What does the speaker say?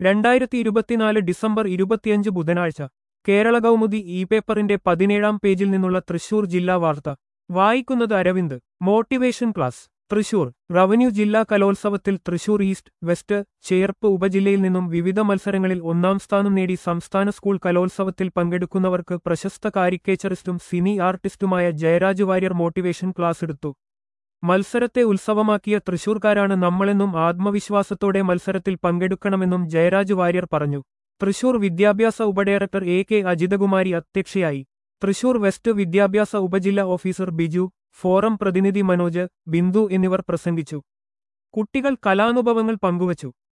രണ്ടായിരത്തി ഇരുപത്തിനാല് ഡിസംബർ ഇരുപത്തിയഞ്ച് ബുധനാഴ്ച കേരള കൗമുദി ഇ പേപ്പറിന്റെ പതിനേഴാം പേജിൽ നിന്നുള്ള തൃശൂർ ജില്ലാ വാർത്ത വായിക്കുന്നത് Aravind motivation class Thrissur revenue ജില്ലാ കലോത്സവത്തിൽ തൃശൂർ ഈസ്റ്റ് വെസ്റ്റ് ചേർപ്പ് ഉപജില്ലയിൽ നിന്നും വിവിധ മത്സരങ്ങളിൽ ഒന്നാം സ്ഥാനം നേടി സംസ്ഥാന സ്കൂൾ കലോത്സവത്തിൽ പങ്കെടുക്കുന്നവർക്ക് പ്രശസ്ത കാരിക്കേച്ചറിസ്റ്റും സിനി ആർട്ടിസ്റ്റുമായ ജയരാജ് വാര്യർ മോട്ടിവേഷൻ ക്ലാസ് എടുത്തു മത്സരത്തെ ഉത്സവമാക്കിയ തൃശൂർക്കാരാണ് നമ്മളെന്നും ആത്മവിശ്വാസത്തോടെ മത്സരത്തിൽ പങ്കെടുക്കണമെന്നും ജയരാജ് വാര്യർ പറഞ്ഞു തൃശൂർ വിദ്യാഭ്യാസ ഉപഡയറക്ടർ എ കെ അജിതകുമാരി അധ്യക്ഷയായി തൃശൂർ വെസ്റ്റ് വിദ്യാഭ്യാസ ഉപജില്ലാ ഓഫീസർ ബിജു ഫോറം പ്രതിനിധി മനോജ് ബിന്ദു എന്നിവർ പ്രസംഗിച്ചു കുട്ടികൾ കലാനുഭവങ്ങൾ പങ്കുവച്ചു